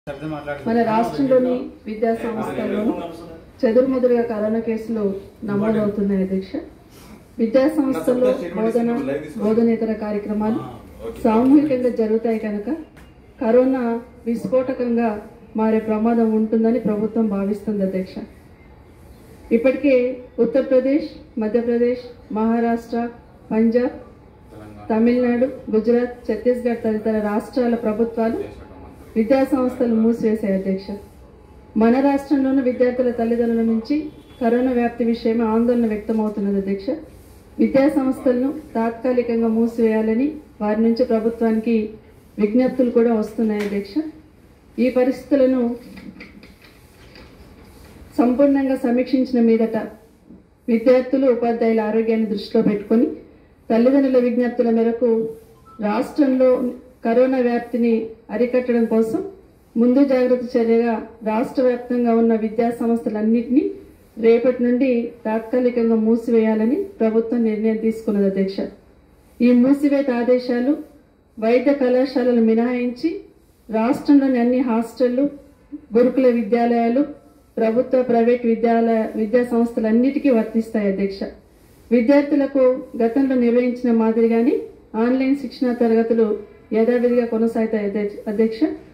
మన రాష్ట్రంలోని విద్యా సంస్థల్లోనూ చెదురుమదురుగా కరోనా కేసులు నమోదవుతున్నాయి అధ్యక్ష విద్యా సంస్థల్లో బోధన బోధనేతర కార్యక్రమాలు సామూహికంగా జరుగుతాయి కనుక కరోనా విస్ఫోటకంగా మారే ప్రమాదం ఉంటుందని ప్రభుత్వం భావిస్తుంది అధ్యక్ష ఇప్పటికే ఉత్తరప్రదేశ్ మధ్యప్రదేశ్ మహారాష్ట్ర పంజాబ్ తమిళనాడు గుజరాత్ ఛత్తీస్గఢ్ తదితర రాష్ట్రాల ప్రభుత్వాలు విద్యా సంస్థలు మూసివేశాయి అధ్యక్ష మన రాష్ట్రంలోనూ విద్యార్థుల తల్లిదండ్రుల నుంచి కరోనా వ్యాప్తి విషయమై ఆందోళన వ్యక్తమవుతున్నది అధ్యక్ష విద్యా సంస్థలను తాత్కాలికంగా మూసివేయాలని వారి నుంచి ప్రభుత్వానికి విజ్ఞప్తులు కూడా వస్తున్నాయి అధ్యక్ష ఈ పరిస్థితులను సంపూర్ణంగా సమీక్షించిన మీదట విద్యార్థులు ఉపాధ్యాయుల ఆరోగ్యాన్ని దృష్టిలో పెట్టుకొని తల్లిదండ్రుల విజ్ఞప్తుల మేరకు రాష్ట్రంలో కరోనా వ్యాప్తిని అరికట్టడం కోసం ముందు జాగ్రత్త చర్యగా రాష్ట్ర వ్యాప్తంగా ఉన్న విద్యా సంస్థలన్నింటినీ రేపటి నుండి తాత్కాలికంగా మూసివేయాలని ప్రభుత్వం నిర్ణయం తీసుకున్నది అధ్యక్ష ఈ మూసివేత ఆదేశాలు వైద్య కళాశాలలు మినహాయించి రాష్ట్రంలోని అన్ని హాస్టళ్లు గురుకుల విద్యాలయాలు ప్రభుత్వ ప్రైవేట్ విద్యాలయ విద్యా సంస్థలన్నిటికీ వర్తిస్తాయి అధ్యక్ష విద్యార్థులకు గతంలో నిర్వహించిన మాదిరిగానే ఆన్లైన్ శిక్షణా తరగతులు యథావిధిగా కొనసాగుతాయి అధ్యక్ష- అధ్యక్ష